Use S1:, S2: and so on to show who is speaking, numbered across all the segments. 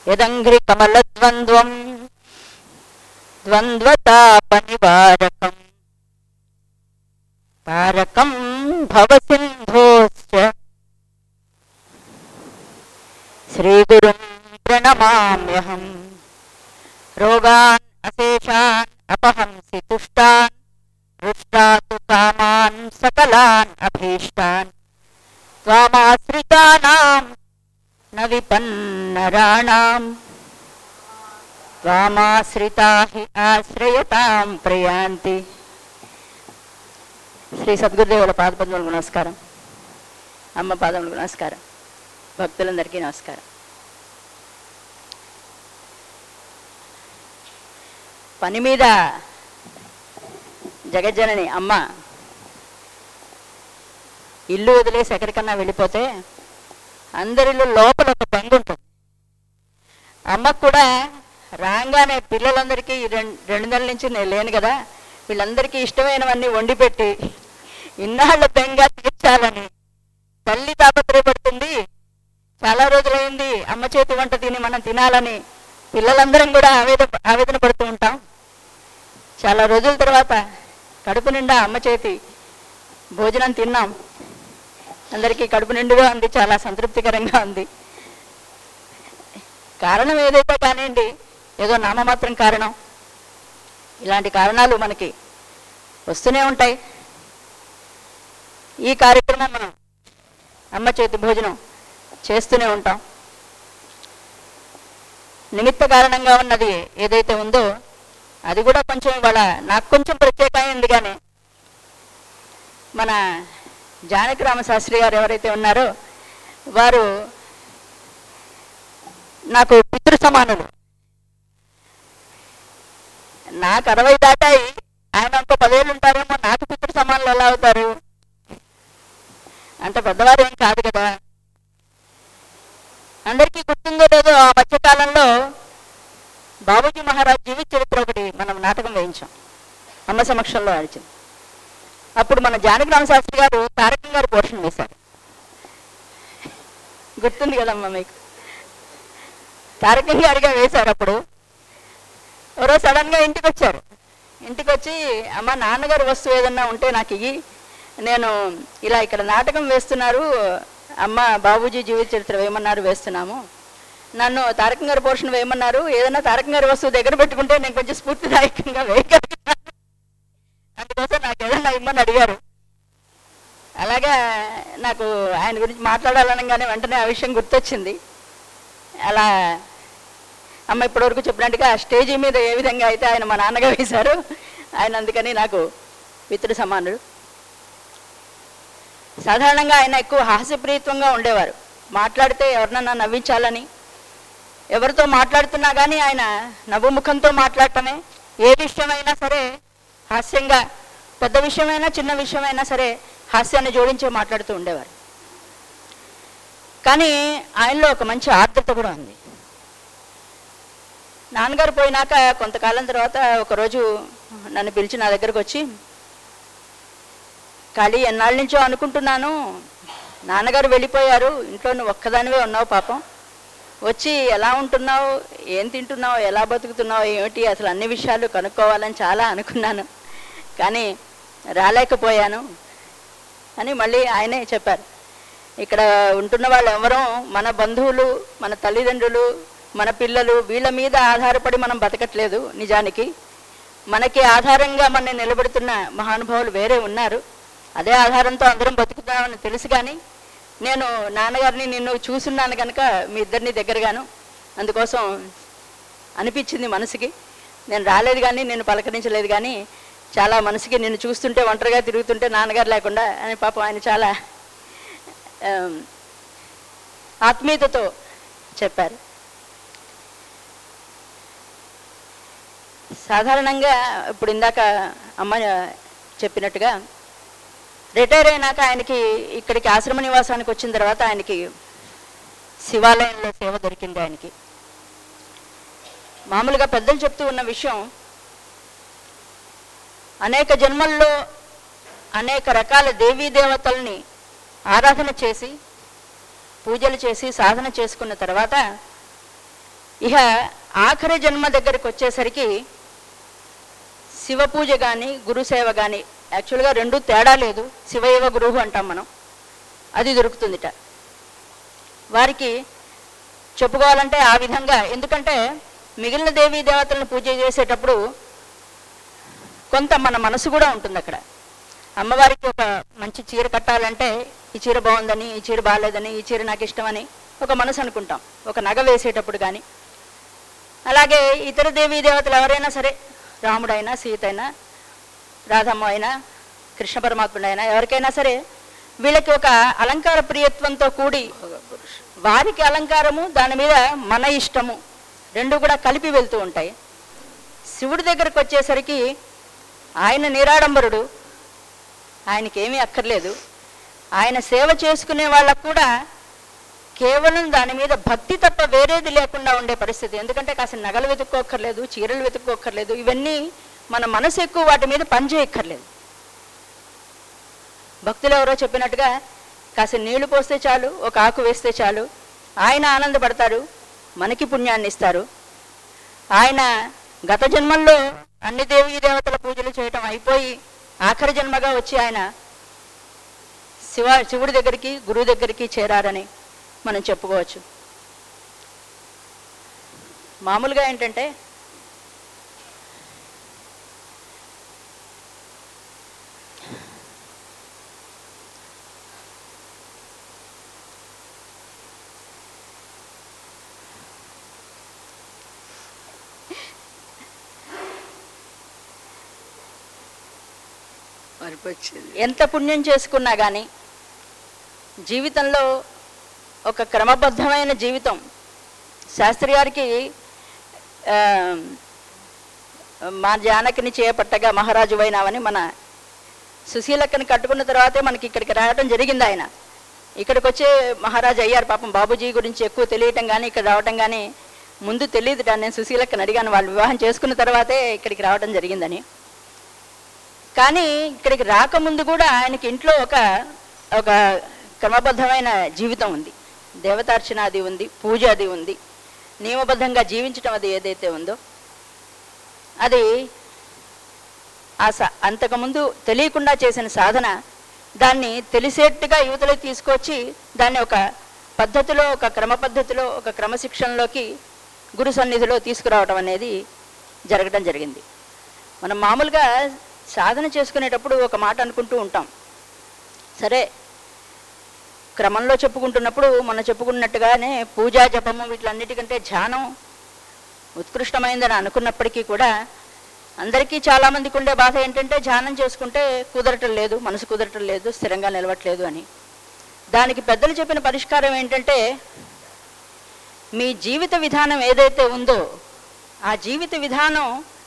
S1: యదంఘ్రి కమలద్వంద్వం ద్వంద్వతాపనివారకం పారకం భవసింధోశ్చ శ్రీగురుం ప్రణమామ్యహం రోగాన్ అశేషాన్ అపహంసి తుష్టాన్ హృష్టాతు కామాన్ సకలాన్ అభీష్టాన్ త్వామాశ్రితానాం న విపన్నరాణాం త్వామాశ్రితా హి ఆశ్రయతాం ప్రయాంతి శ్రీ సద్గురుదేవుల పాదపద్మలకు నమస్కారం అమ్మ పాదములకు నమస్కారం భక్తులందరికీ నమస్కారం పని మీద జగజ్జనని అమ్మ ఇల్లు వదిలేసి ఎక్కడికన్నా వెళ్ళిపోతే అందరిలో లోపల ఒక బెంగ ఉంటుంది అమ్మకు కూడా రాగానే పిల్లలందరికీ ఈ రెండు రెండు నెలల నుంచి నేను లేను కదా వీళ్ళందరికీ ఇష్టమైనవన్నీ వండి పెట్టి ఇన్నాళ్ళ బెంగ తీర్చాలని తల్లి తాపత్రయపడుతుంది చాలా రోజులైంది అమ్మ చేతి వంట తిని మనం తినాలని పిల్లలందరం కూడా ఆవేద ఆవేదన పడుతూ ఉంటాం చాలా రోజుల తర్వాత కడుపు నిండా అమ్మ చేతి భోజనం తిన్నాం అందరికీ కడుపు నిండుగా ఉంది చాలా సంతృప్తికరంగా ఉంది కారణం ఏదైతే కానివ్వండి ఏదో నామమాత్రం కారణం ఇలాంటి కారణాలు మనకి వస్తూనే ఉంటాయి ఈ కార్యక్రమం మనం అమ్మ చేతి భోజనం చేస్తూనే ఉంటాం నిమిత్త కారణంగా ఉన్నది ఏదైతే ఉందో అది కూడా కొంచెం ఇవాళ నాకు కొంచెం ప్రత్యేకమైంది కానీ మన జానకి రామశాస్త్రి గారు ఎవరైతే ఉన్నారో వారు నాకు పితృ సమానులు నాకు అరవై దాటాయి ఆయన ఇంకో పదేళ్ళు ఉంటారేమో నాకు పితృ సమానులు ఎలా అవుతారు అంత పెద్దవారు ఏం కాదు కదా అందరికీ గుర్తుందో లేదో ఆ మధ్యకాలంలో బాబూజీ మహారాజ్ జీవిత చరిత్ర ఒకటి మనం నాటకం వేయించాం అమ్మ సమక్షంలో ఆడిచింది అప్పుడు మన జానకి రామశాస్త్రి గారు తారకం గారు పోషణ వేశారు గుర్తుంది కదమ్మా మీకు తారకం గారిగా వేశారు అప్పుడు ఎవరో సడన్ గా ఇంటికి వచ్చారు ఇంటికి వచ్చి అమ్మ నాన్నగారు వస్తువు ఏదన్నా ఉంటే నాకు ఇయ్యి నేను ఇలా ఇక్కడ నాటకం వేస్తున్నారు అమ్మ బాబూజీ జీవిత చరిత్ర వేయమన్నారు వేస్తున్నాము నన్ను తారకం గారి పోర్షన్ వేయమన్నారు ఏదైనా తారకం గారి వస్తువు దగ్గర పెట్టుకుంటే నేను కొంచెం స్ఫూర్తిదాయకంగా వేయగలుగుతాను అందుకోసం నాకు ఏదైనా ఇమ్మని అడిగారు అలాగా నాకు ఆయన గురించి మాట్లాడాలనగానే వెంటనే ఆ విషయం గుర్తొచ్చింది అలా అమ్మ ఇప్పటివరకు చెప్పినట్టుగా స్టేజీ మీద ఏ విధంగా అయితే ఆయన మా నాన్నగా వేశారు ఆయన అందుకని నాకు పితృ సమానుడు సాధారణంగా ఆయన ఎక్కువ హాస్యప్రీతంగా ఉండేవారు మాట్లాడితే ఎవరినన్నా నవ్వించాలని ఎవరితో మాట్లాడుతున్నా కానీ ఆయన నవ్వుముఖంతో మాట్లాడటమే ఏ విషయమైనా సరే హాస్యంగా పెద్ద విషయమైనా చిన్న విషయమైనా సరే హాస్యాన్ని జోడించే మాట్లాడుతూ ఉండేవారు కానీ ఆయనలో ఒక మంచి ఆర్ద్రత కూడా ఉంది నాన్నగారు పోయినాక కొంతకాలం తర్వాత ఒకరోజు నన్ను పిలిచి నా దగ్గరకు వచ్చి ఖాళీ ఎన్నాళ్ళ నుంచో అనుకుంటున్నాను నాన్నగారు వెళ్ళిపోయారు ఇంట్లో నువ్వు ఒక్కదానివే ఉన్నావు పాపం వచ్చి ఎలా ఉంటున్నావు ఏం తింటున్నావు ఎలా బతుకుతున్నావు ఏమిటి అసలు అన్ని విషయాలు కనుక్కోవాలని చాలా అనుకున్నాను కానీ రాలేకపోయాను అని మళ్ళీ ఆయనే చెప్పారు ఇక్కడ ఉంటున్న వాళ్ళు ఎవరో మన బంధువులు మన తల్లిదండ్రులు మన పిల్లలు వీళ్ళ మీద ఆధారపడి మనం బతకట్లేదు నిజానికి మనకి ఆధారంగా మన నిలబెడుతున్న మహానుభావులు వేరే ఉన్నారు అదే ఆధారంతో అందరం బతుకుతామని తెలుసు కానీ నేను నాన్నగారిని నిన్ను చూసున్నాను కనుక మీ ఇద్దరిని దగ్గరగాను అందుకోసం అనిపించింది మనసుకి నేను రాలేదు కానీ నేను పలకరించలేదు కానీ చాలా మనసుకి నిన్ను చూస్తుంటే ఒంటరిగా తిరుగుతుంటే నాన్నగారు లేకుండా అని పాపం ఆయన చాలా ఆమ్, ఆత్మీయతతో చెప్పారు సాధారణంగా ఇప్పుడు ఇందాక అమ్మ చెప్పినట్టుగా రిటైర్ అయినాక ఆయనకి ఇక్కడికి ఆశ్రమ నివాసానికి వచ్చిన తర్వాత ఆయనకి శివాలయంలో సేవ దొరికింది ఆయనకి మామూలుగా పెద్దలు చెప్తూ ఉన్న విషయం అనేక జన్మల్లో అనేక రకాల దేవీ దేవతల్ని ఆరాధన చేసి పూజలు చేసి సాధన చేసుకున్న తర్వాత ఇక ఆఖరి జన్మ దగ్గరికి వచ్చేసరికి శివ పూజ కానీ గురుసేవ కానీ యాక్చువల్గా రెండు తేడా లేదు శివయవ గురువు అంటాం మనం అది దొరుకుతుందిట వారికి చెప్పుకోవాలంటే ఆ విధంగా ఎందుకంటే మిగిలిన దేవీ దేవతలను పూజ చేసేటప్పుడు కొంత మన మనసు కూడా ఉంటుంది అక్కడ అమ్మవారికి ఒక మంచి చీర కట్టాలంటే ఈ చీర బాగుందని ఈ చీర బాగాలేదని ఈ చీర నాకు ఇష్టమని ఒక మనసు అనుకుంటాం ఒక నగ వేసేటప్పుడు కానీ అలాగే ఇతర దేవీ దేవతలు ఎవరైనా సరే రాముడైనా సీత అయినా రాధమ్మ అయినా కృష్ణ పరమాత్ముడైనా ఎవరికైనా సరే వీళ్ళకి ఒక అలంకార ప్రియత్వంతో కూడి వారికి అలంకారము దాని మీద మన ఇష్టము రెండు కూడా కలిపి వెళ్తూ ఉంటాయి శివుడి దగ్గరకు వచ్చేసరికి ఆయన నిరాడంబరుడు ఆయనకేమీ అక్కర్లేదు ఆయన సేవ చేసుకునే వాళ్ళకు కూడా కేవలం దాని మీద భక్తి తప్ప వేరేది లేకుండా ఉండే పరిస్థితి ఎందుకంటే కాస్త నగలు వెతుక్కోక్కర్లేదు చీరలు వెతుక్కోక్కర్లేదు ఇవన్నీ మన మనసు ఎక్కువ వాటి మీద పనిచేయక్కర్లేదు భక్తులు ఎవరో చెప్పినట్టుగా కాస్త నీళ్లు పోస్తే చాలు ఒక ఆకు వేస్తే చాలు ఆయన ఆనందపడతారు మనకి పుణ్యాన్ని ఇస్తారు ఆయన గత జన్మల్లో అన్ని దేవీ దేవతల పూజలు చేయటం అయిపోయి ఆఖరి జన్మగా వచ్చి ఆయన శివ శివుడి దగ్గరికి గురువు దగ్గరికి చేరారని మనం చెప్పుకోవచ్చు మామూలుగా ఏంటంటే
S2: మార్పు వచ్చింది
S1: ఎంత పుణ్యం చేసుకున్నా కానీ జీవితంలో ఒక క్రమబద్ధమైన జీవితం శాస్త్రి గారికి ఆ, మా జానకిని చేపట్టగా మహారాజు అయినావని మన సుశీలక్కని కట్టుకున్న తర్వాతే మనకి ఇక్కడికి రావడం జరిగింది ఆయన ఇక్కడికి వచ్చే మహారాజు అయ్యారు పాపం బాబుజీ గురించి ఎక్కువ తెలియటం కానీ ఇక్కడ రావటం కానీ ముందు తెలియదు నేను సుశీలక్కని అడిగాను వాళ్ళు వివాహం చేసుకున్న తర్వాతే ఇక్కడికి రావడం జరిగిందని కానీ ఇక్కడికి రాకముందు కూడా ఆయనకి ఇంట్లో ఒక ఒక క్రమబద్ధమైన జీవితం ఉంది దేవతార్చన అది ఉంది పూజ అది ఉంది నియమబద్ధంగా జీవించడం అది ఏదైతే ఉందో అది ఆ స అంతకుముందు తెలియకుండా చేసిన సాధన దాన్ని తెలిసేట్టుగా యువతలోకి తీసుకొచ్చి దాన్ని ఒక పద్ధతిలో ఒక క్రమ పద్ధతిలో ఒక క్రమశిక్షణలోకి గురు సన్నిధిలో తీసుకురావడం అనేది జరగడం జరిగింది మనం మామూలుగా సాధన చేసుకునేటప్పుడు ఒక మాట అనుకుంటూ ఉంటాం సరే క్రమంలో చెప్పుకుంటున్నప్పుడు మనం చెప్పుకున్నట్టుగానే పూజా జపము వీటిలన్నిటికంటే ధ్యానం ఉత్కృష్టమైందని అనుకున్నప్పటికీ కూడా అందరికీ చాలామందికి ఉండే బాధ ఏంటంటే ధ్యానం చేసుకుంటే కుదరటం లేదు మనసు కుదరటం లేదు స్థిరంగా నిలవట్లేదు అని దానికి పెద్దలు చెప్పిన పరిష్కారం ఏంటంటే మీ జీవిత విధానం ఏదైతే ఉందో ఆ జీవిత విధానం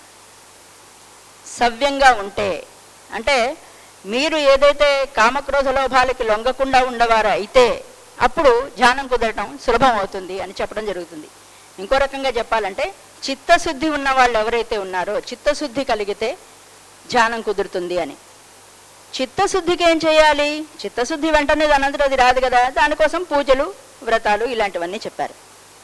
S1: సవ్యంగా ఉంటే అంటే మీరు ఏదైతే కామక్రోధ లోభాలకి లొంగకుండా ఉండవారో అయితే అప్పుడు ధ్యానం కుదరటం సులభం అవుతుంది అని చెప్పడం జరుగుతుంది ఇంకో రకంగా చెప్పాలంటే చిత్తశుద్ధి ఉన్న వాళ్ళు ఎవరైతే ఉన్నారో చిత్తశుద్ధి కలిగితే ధ్యానం కుదురుతుంది అని చిత్తశుద్ధికి ఏం చేయాలి చిత్తశుద్ధి వెంటనే దానంతట అది రాదు కదా దానికోసం పూజలు వ్రతాలు ఇలాంటివన్నీ చెప్పారు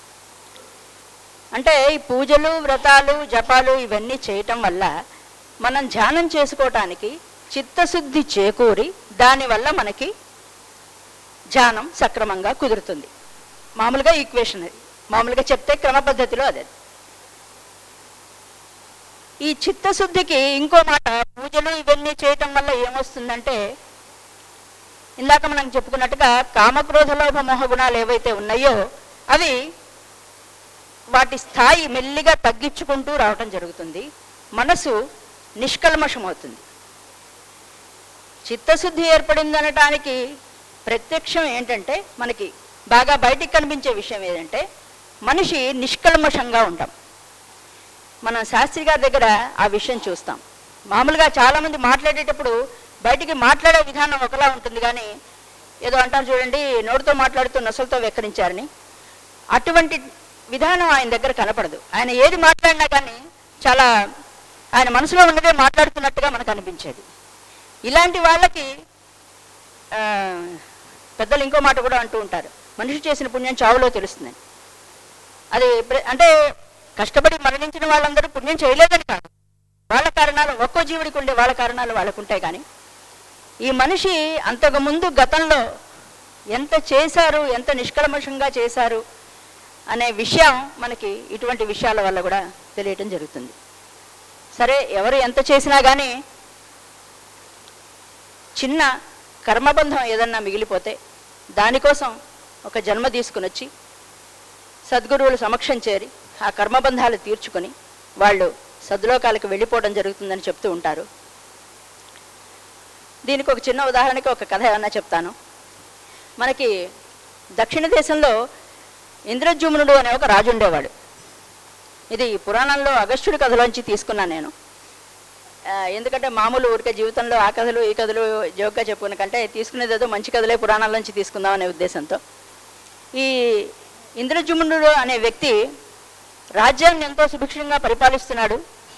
S1: అంటే ఈ పూజలు వ్రతాలు జపాలు ఇవన్నీ చేయటం వల్ల మనం ధ్యానం చేసుకోవటానికి చిత్తశుద్ధి చేకూరి దానివల్ల మనకి ధ్యానం సక్రమంగా కుదురుతుంది మామూలుగా ఈక్వేషన్ అది మామూలుగా చెప్తే క్రమ పద్ధతిలో అదే ఈ చిత్తశుద్ధికి ఇంకో మాట పూజలు ఇవన్నీ చేయటం వల్ల ఏమొస్తుందంటే ఇందాక మనం చెప్పుకున్నట్టుగా కామక్రోధ లోభ మోహ గుణాలు ఏవైతే ఉన్నాయో అవి వాటి స్థాయి మెల్లిగా తగ్గించుకుంటూ రావటం జరుగుతుంది మనసు నిష్కల్మషం అవుతుంది చిత్తశుద్ధి ఏర్పడింది అనటానికి ప్రత్యక్షం ఏంటంటే మనకి బాగా బయటికి కనిపించే విషయం ఏంటంటే మనిషి నిష్కల్మషంగా ఉంటాం మనం శాస్త్రి గారి దగ్గర ఆ విషయం చూస్తాం మామూలుగా చాలామంది మాట్లాడేటప్పుడు బయటికి మాట్లాడే విధానం ఒకలా ఉంటుంది కానీ ఏదో అంటారు చూడండి నోటితో మాట్లాడుతూ నొసలతో వెక్కరించారని అటువంటి విధానం ఆయన దగ్గర కనపడదు ఆయన ఏది మాట్లాడినా కానీ చాలా ఆయన మనసులో ఉన్నదే మాట్లాడుతున్నట్టుగా మనకు అనిపించేది ఇలాంటి వాళ్ళకి ఆ, పెద్దలు ఇంకో మాట కూడా అంటూ ఉంటారు మనిషి చేసిన పుణ్యం చావులో తెలుస్తుందని అది ప్ర- అంటే కష్టపడి మరణించిన వాళ్ళందరూ పుణ్యం చేయలేదని కాదు వాళ్ళ కారణాలు ఒక్కో జీవుడికి ఉండే వాళ్ళ కారణాలు వాళ్ళకు ఉంటాయి కానీ ఈ మనిషి అంతకుముందు గతంలో ఎంత చేశారు ఎంత నిష్కల్మషంగా చేశారు అనే విషయం మనకి ఇటువంటి విషయాల వల్ల కూడా తెలియటం జరుగుతుంది సరే ఎవరు ఎంత చేసినా కానీ చిన్న కర్మబంధం ఏదన్నా మిగిలిపోతే దానికోసం ఒక జన్మ తీసుకుని వచ్చి సద్గురువుల సమక్షం చేరి ఆ కర్మబంధాలు తీర్చుకొని వాళ్ళు సద్లోకాలకు వెళ్ళిపోవడం జరుగుతుందని చెప్తూ ఉంటారు దీనికి ఒక చిన్న ఉదాహరణకి ఒక కథ ఏమన్నా చెప్తాను మనకి దక్షిణ దేశంలో ఇంద్రజుమ్నుడు అనే ఒక రాజు ఉండేవాడు ఇది పురాణంలో అగస్త్యుడి కథలోంచి తీసుకున్నాను నేను ఆ, ఎందుకంటే మామూలు ఊరికే జీవితంలో ఆ కథలు ఈ కథలు జోక్గా చెప్పుకున్న కంటే తీసుకునేది ఏదో మంచి కథలే పురాణాల్లోంచి తీసుకుందాం అనే ఉద్దేశంతో ఈ ఇంద్రజుమ్నుడు అనే వ్యక్తి రాజ్యాన్ని ఎంతో సుభిక్షంగా పరిపాలిస్తున్నాడు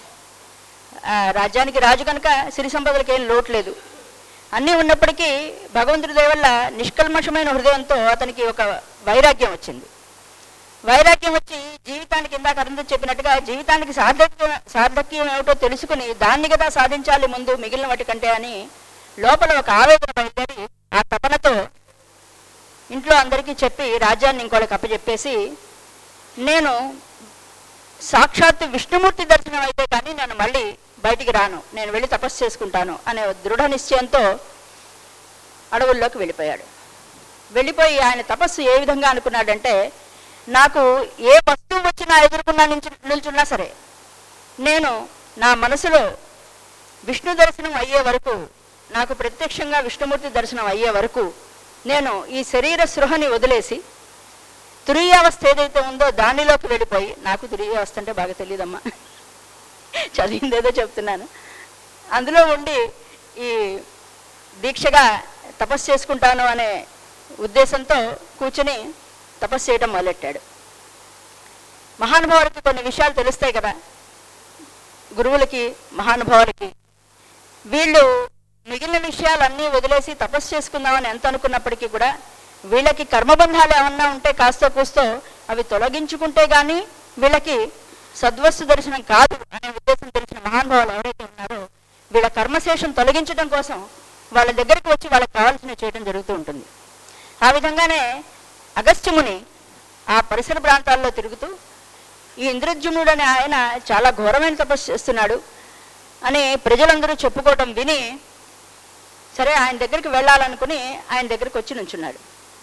S1: ఆ, రాజ్యానికి రాజు కనుక సిరి సంపదలకి ఏం లోటు లేదు అన్నీ ఉన్నప్పటికీ భగవంతుడి దయ వల్ల నిష్కల్మషమైన హృదయంతో అతనికి ఒక వైరాగ్యం వచ్చింది వైరాగ్యం వచ్చి జీవితానికి ఇందాక అరుంధతి చెప్పినట్టుగా జీవితానికి సార్థక్యం సార్థక్యం ఏమిటో తెలుసుకుని దాన్ని కదా సాధించాలి ముందు మిగిలిన వాటి కంటే అని లోపల ఒక ఆవేదన బయలుదేరి ఆ తపనతో ఇంట్లో అందరికీ చెప్పి రాజ్యాన్ని ఇంకోళ్ళకి అప్పచెప్పేసి నేను సాక్షాత్ విష్ణుమూర్తి దర్శనం అయితే కానీ నేను మళ్ళీ బయటికి రాను నేను వెళ్ళి తపస్సు చేసుకుంటాను అనే దృఢ నిశ్చయంతో అడవుల్లోకి వెళ్ళిపోయాడు వెళ్ళిపోయి ఆయన తపస్సు ఏ విధంగా అనుకున్నాడంటే నాకు ఏ వస్తువు వచ్చినా ఎదుర్కొన్నా నిల్చు నిల్చున్నా సరే నేను నా మనసులో విష్ణు దర్శనం అయ్యే వరకు నాకు ప్రత్యక్షంగా విష్ణుమూర్తి దర్శనం అయ్యే వరకు నేను ఈ శరీర సృహని వదిలేసి తురీయావస్థ ఏదైతే ఉందో దానిలోకి వెళ్ళిపోయి నాకు తురీయావస్థ అంటే బాగా తెలియదమ్మా చదివిందేదో చెప్తున్నాను అందులో ఉండి ఈ దీక్షగా తపస్సు చేసుకుంటాను అనే ఉద్దేశంతో కూర్చుని తపస్సు చేయడం మొదలెట్టాడు మహానుభావులకి కొన్ని విషయాలు తెలుస్తాయి కదా గురువులకి మహానుభావులకి వీళ్ళు మిగిలిన విషయాలన్నీ వదిలేసి తపస్సు చేసుకుందామని ఎంత అనుకున్నప్పటికీ కూడా వీళ్ళకి కర్మబంధాలు ఏమన్నా ఉంటే కాస్తో కూస్తో అవి తొలగించుకుంటే కానీ వీళ్ళకి సద్వస్తు దర్శనం కాదు అనే ఉద్దేశం తెలిసిన మహానుభావులు ఎవరైతే ఉన్నారో వీళ్ళ కర్మశేషం తొలగించడం కోసం వాళ్ళ దగ్గరికి వచ్చి వాళ్ళకి కావాల్సినవి చేయడం జరుగుతూ ఉంటుంది ఆ విధంగానే అగస్త్యముని ఆ పరిసర ప్రాంతాల్లో తిరుగుతూ ఈ ఇంద్రజుమ్నుడు అనే ఆయన చాలా ఘోరమైన తపస్సు చేస్తున్నాడు అని ప్రజలందరూ చెప్పుకోవటం విని సరే ఆయన దగ్గరికి వెళ్ళాలనుకుని ఆయన దగ్గరికి వచ్చి నుంచున్నాడు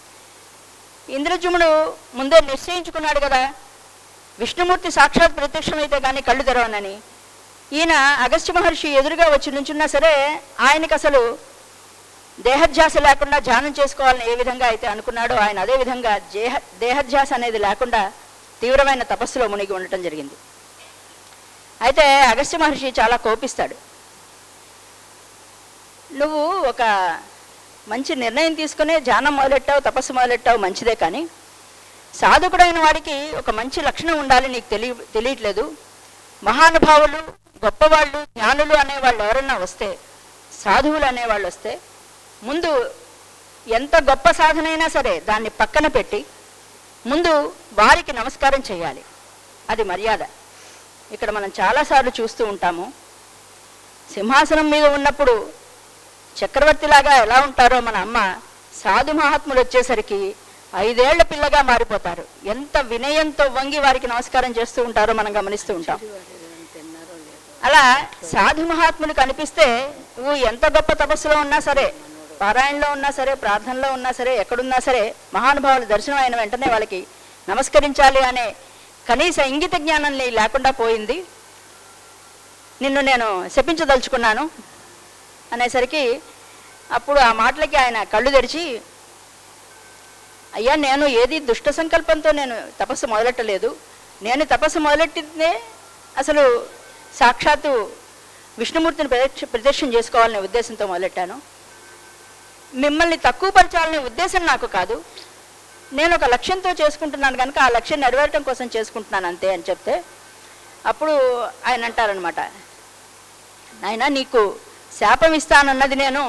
S1: ఇంద్రజుముడు ముందే నిశ్చయించుకున్నాడు కదా విష్ణుమూర్తి సాక్షాత్ ప్రత్యక్షమైతే కానీ కళ్ళు తెరవనని ఈయన అగస్త్య మహర్షి ఎదురుగా వచ్చి నుంచున్నా సరే ఆయనకి అసలు దేహధ్యాస లేకుండా ధ్యానం చేసుకోవాలని ఏ విధంగా అయితే అనుకున్నాడో ఆయన అదే విధంగా దేహ దేహధ్యాస అనేది లేకుండా తీవ్రమైన తపస్సులో మునిగి ఉండటం జరిగింది అయితే అగస్త్య మహర్షి చాలా కోపిస్తాడు నువ్వు ఒక మంచి నిర్ణయం తీసుకుని ధ్యానం మొదలెట్టావు తపస్సు మొదలెట్టావు మంచిదే కానీ సాధకుడైన వాడికి ఒక మంచి లక్షణం ఉండాలి నీకు తెలియ తెలియట్లేదు మహానుభావులు గొప్పవాళ్ళు జ్ఞానులు అనేవాళ్ళు ఎవరన్నా వస్తే సాధువులు అనేవాళ్ళు వస్తే ముందు ఎంత గొప్ప సాధనైనా సరే దాన్ని పక్కన పెట్టి ముందు వారికి నమస్కారం చేయాలి అది మర్యాద ఇక్కడ మనం చాలాసార్లు చూస్తూ ఉంటాము సింహాసనం మీద ఉన్నప్పుడు చక్రవర్తిలాగా ఎలా ఉంటారో మన అమ్మ సాధు మహాత్ములు వచ్చేసరికి ఐదేళ్ల పిల్లగా మారిపోతారు ఎంత వినయంతో వంగి వారికి నమస్కారం చేస్తూ ఉంటారో మనం గమనిస్తూ ఉంటాం అలా సాధు మహాత్ములు కనిపిస్తే నువ్వు ఎంత గొప్ప తపస్సులో ఉన్నా సరే పారాయణలో ఉన్నా సరే ప్రార్థనలో ఉన్నా సరే ఎక్కడున్నా సరే మహానుభావుల దర్శనం అయిన వెంటనే వాళ్ళకి నమస్కరించాలి అనే కనీస ఇంగిత జ్ఞానం నీ లేకుండా పోయింది నిన్ను నేను శపించదలుచుకున్నాను అనేసరికి అప్పుడు ఆ మాటలకి ఆయన కళ్ళు తెరిచి అయ్యా నేను ఏది దుష్ట సంకల్పంతో నేను తపస్సు మొదలెట్టలేదు నేను తపస్సు మొదలెట్టిందే అసలు సాక్షాత్తు విష్ణుమూర్తిని ప్రదక్ష ప్రదర్శన చేసుకోవాలనే ఉద్దేశంతో మొదలెట్టాను మిమ్మల్ని తక్కువపరచాలనే ఉద్దేశం నాకు కాదు నేను ఒక లక్ష్యంతో చేసుకుంటున్నాను కనుక ఆ లక్ష్యం నెరవేరటం కోసం చేసుకుంటున్నాను అంతే అని చెప్తే అప్పుడు ఆయన అంటారనమాట నాయన నీకు శాపం ఇస్తానన్నది నేను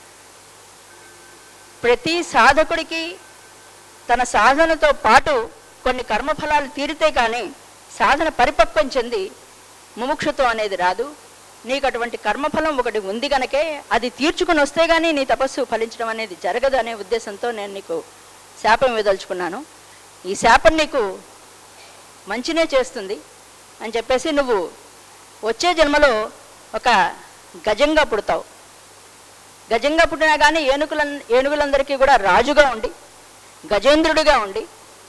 S1: ప్రతి సాధకుడికి తన సాధనతో పాటు కొన్ని కర్మఫలాలు తీరితే కానీ సాధన పరిపక్వం చెంది ముముక్షుత్వం అనేది రాదు నీకు అటువంటి కర్మఫలం ఒకటి ఉంది గనకే అది తీర్చుకుని వస్తే కానీ నీ తపస్సు ఫలించడం అనేది జరగదు అనే ఉద్దేశంతో నేను నీకు శాపం ఇవ్వదలుచుకున్నాను ఈ శాపం నీకు మంచినే చేస్తుంది అని చెప్పేసి నువ్వు వచ్చే జన్మలో ఒక గజంగా పుడతావు గజంగా పుట్టినా కానీ ఏనుగుల ఏనుగులందరికీ కూడా రాజుగా ఉండి గజేంద్రుడిగా ఉండి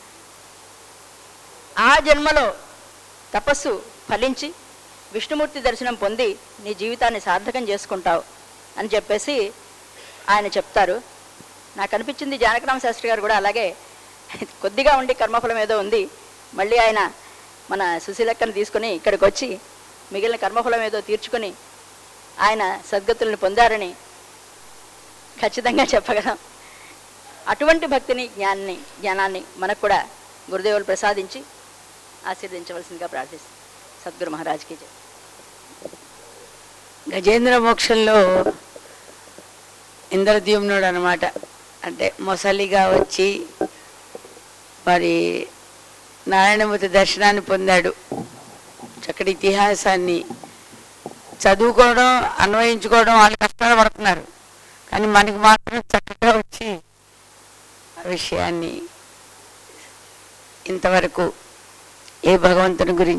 S1: ఆ జన్మలో తపస్సు ఫలించి విష్ణుమూర్తి దర్శనం పొంది నీ జీవితాన్ని సార్థకం చేసుకుంటావు అని చెప్పేసి ఆయన చెప్తారు నాకు అనిపించింది జానకరామ శాస్త్రి గారు కూడా అలాగే కొద్దిగా ఉండి కర్మఫలం ఏదో ఉంది మళ్ళీ ఆయన మన సుశీలక్కని తీసుకొని ఇక్కడికి వచ్చి మిగిలిన కర్మఫలం ఏదో తీర్చుకొని ఆయన సద్గతులను పొందారని ఖచ్చితంగా చెప్పగలం అటువంటి భక్తిని జ్ఞానాన్ని జ్ఞానాన్ని మనకు కూడా గురుదేవులు ప్రసాదించి ఆశీర్వదించవలసిందిగా ప్రార్థిస్తాం సద్గురు మహారాజ్కి జై
S2: గజేంద్ర మోక్షంలో ఇంద్రద్యుమ్నుడు అనమాట అంటే మొసలిగా వచ్చి మరి నారాయణమూర్తి దర్శనాన్ని పొందాడు చక్కటి ఇతిహాసాన్ని చదువుకోవడం అన్వయించుకోవడం వాళ్ళు కష్టాలు పడుతున్నారు కానీ మనకి మాత్రం చక్కగా వచ్చి ఆ విషయాన్ని ఇంతవరకు ఏ భగవంతుని గురించి